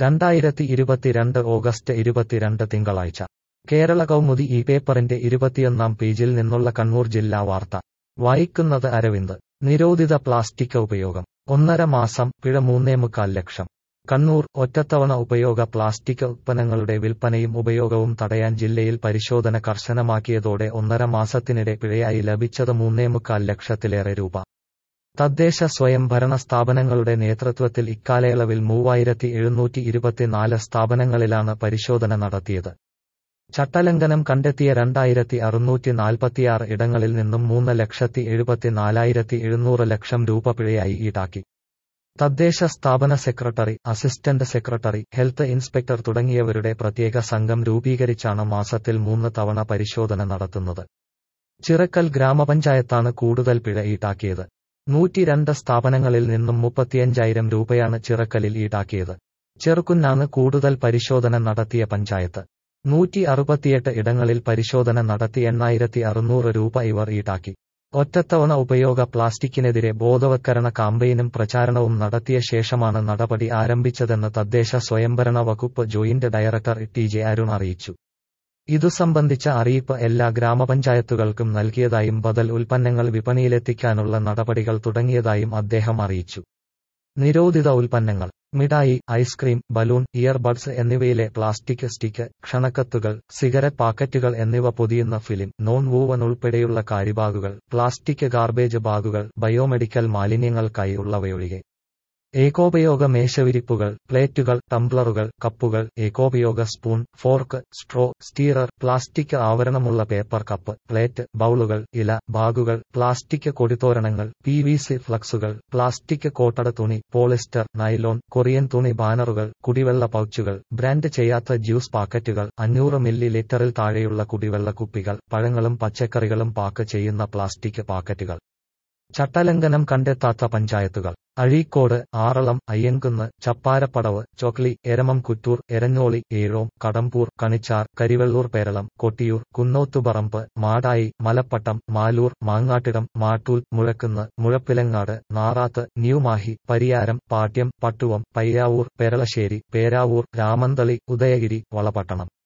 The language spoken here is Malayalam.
രണ്ടായിരത്തി ഇരുപത്തിരണ്ട് ഓഗസ്റ്റ് ഇരുപത്തിരണ്ട് തിങ്കളാഴ്ച കേരള കൗമുദി ഈ പേപ്പറിന്റെ ഇരുപത്തിയൊന്നാം പേജിൽ നിന്നുള്ള കണ്ണൂർ ജില്ലാ വാർത്ത വായിക്കുന്നത് അരവിന്ദ് നിരോധിത പ്ലാസ്റ്റിക് ഉപയോഗം ഒന്നര മാസം പിഴ മൂന്നേമുക്കാൽ ലക്ഷം കണ്ണൂർ ഒറ്റത്തവണ ഉപയോഗ പ്ലാസ്റ്റിക് ഉത്പന്നങ്ങളുടെ വിൽപ്പനയും ഉപയോഗവും തടയാൻ ജില്ലയിൽ പരിശോധന കർശനമാക്കിയതോടെ ഒന്നര മാസത്തിനിടെ പിഴയായി ലഭിച്ചത് മൂന്നേമുക്കാൽ ലക്ഷത്തിലേറെ രൂപ തദ്ദേശ സ്വയംഭരണ സ്ഥാപനങ്ങളുടെ നേതൃത്വത്തിൽ ഇക്കാലയളവിൽ മൂവായിരത്തി എഴുന്നൂറ്റി ഇരുപത്തിനാല് സ്ഥാപനങ്ങളിലാണ് പരിശോധന നടത്തിയത് ചട്ടലംഘനം കണ്ടെത്തിയ രണ്ടായിരത്തി അറുന്നൂറ്റി നാൽപ്പത്തിയാറ് ഇടങ്ങളിൽ നിന്നും മൂന്ന് ലക്ഷത്തി എഴുപത്തിനാലായിരത്തി എഴുന്നൂറ് ലക്ഷം രൂപ പിഴയായി ഈടാക്കി തദ്ദേശ സ്ഥാപന secretary assistant secretary health inspector തുടങ്ങിയവരുടെ പ്രത്യേക സംഘം രൂപീകരിച്ചാണ് മാസത്തിൽ മൂന്ന് തവണ പരിശോധന നടത്തുന്നത് ചിറക്കൽ ഗ്രാമപഞ്ചായത്താണ് കൂടുതൽ പിഴ ഈടാക്കിയത് നൂറ്റിരണ്ട് സ്ഥാപനങ്ങളിൽ നിന്നും മുപ്പത്തിയഞ്ചായിരം രൂപയാണ് ചിറക്കലിൽ ഈടാക്കിയത് ചെറുക്കുന്നാണ് കൂടുതൽ പരിശോധന നടത്തിയ പഞ്ചായത്ത് നൂറ്റി അറുപത്തിയെട്ട് ഇടങ്ങളിൽ പരിശോധന നടത്തി എണ്ണായിരത്തി അറുന്നൂറ് രൂപ ഇവർ ഈടാക്കി ഒറ്റത്തവണ ഉപയോഗ പ്ലാസ്റ്റിക്കിനെതിരെ ബോധവത്കരണ കാമ്പയിനും പ്രചാരണവും നടത്തിയ ശേഷമാണ് നടപടി ആരംഭിച്ചതെന്ന് തദ്ദേശ സ്വയംഭരണ വകുപ്പ് joint director T J Arun അറിയിച്ചു ഇതു സംബന്ധിച്ച അറിയിപ്പ് എല്ലാ ഗ്രാമപഞ്ചായത്തുകൾക്കും നൽകിയതായും ബദൽ ഉൽപ്പന്നങ്ങൾ വിപണിയിലെത്തിക്കാനുള്ള നടപടികൾ തുടങ്ങിയതായും അദ്ദേഹം അറിയിച്ചു നിരോധിത ഉൽപ്പന്നങ്ങൾ മിഠായി ഐസ്ക്രീം ബലൂൺ ഇയർബഡ്സ് എന്നിവയിലെ പ്ലാസ്റ്റിക് സ്റ്റിക്ക് ക്ഷണക്കത്തുകൾ സിഗരറ്റ് പാക്കറ്റുകൾ എന്നിവ പൊതിയുന്ന ഫിലിം നോൺ വൂവൻ ഉൾപ്പെടെയുള്ള കാരിബാഗുകൾ പ്ലാസ്റ്റിക് ഗാർബേജ് ബാഗുകൾ ബയോമെഡിക്കൽ മാലിന്യങ്ങൾക്കായി ഉള്ളവയൊഴികെ ഏകോപയോഗ മേശവിരിപ്പുകൾ പ്ലേറ്റുകൾ ടംബ്ലറുകൾ കപ്പുകൾ ഏകോപയോഗ spoon fork straw stirrer plastic ആവരണമുള്ള പേപ്പർ കപ്പ് പ്ലേറ്റ് ബൗളുകൾ ഇല ബാഗുകൾ പ്ലാസ്റ്റിക് കൊടിത്തോരണങ്ങൾ പി വി സി ഫ്ലക്സുകൾ പ്ലാസ്റ്റിക് കോട്ടട തുണി പോളിസ്റ്റർ നൈലോൺ കൊറിയൻ തുണി ബാനറുകൾ കുടിവെള്ള പൗച്ചുകൾ ബ്രാൻഡ് ചെയ്യാത്ത ജ്യൂസ് പാക്കറ്റുകൾ അഞ്ഞൂറ് മില്ലി ലിറ്ററിൽ താഴെയുള്ള കുടിവെള്ള കുപ്പികൾ പഴങ്ങളും പച്ചക്കറികളും പാക്ക് ചെയ്യുന്ന പ്ലാസ്റ്റിക് പാക്കറ്റുകൾ ചട്ടലംഘനം കണ്ടെത്താത്ത പഞ്ചായത്തുകൾ അഴീക്കോട് ആറളം അയ്യൻകുന്ന് ചപ്പാരപ്പടവ് ചൊക്ലി എരമം കുറ്റൂർ എരഞ്ഞോളി ഏഴോം കടമ്പൂർ കണിച്ചാർ കരിവെള്ളൂർ പേരളം കൊട്ടിയൂർ കുന്നോത്തുപറമ്പ് മാടായി മലപ്പട്ടം മാലൂർ മാങ്ങാട്ടിടം മാട്ടൂൽ മുഴക്കുന്ന് മുഴപ്പിലങ്ങാട് നാറാത്ത് ന്യൂമാഹി പരിയാരം പാട്യം പട്ടുവം പയ്യാവൂർ പെരളശ്ശേരി പേരാവൂർ രാമന്തളി ഉദയഗിരി വളപട്ടണം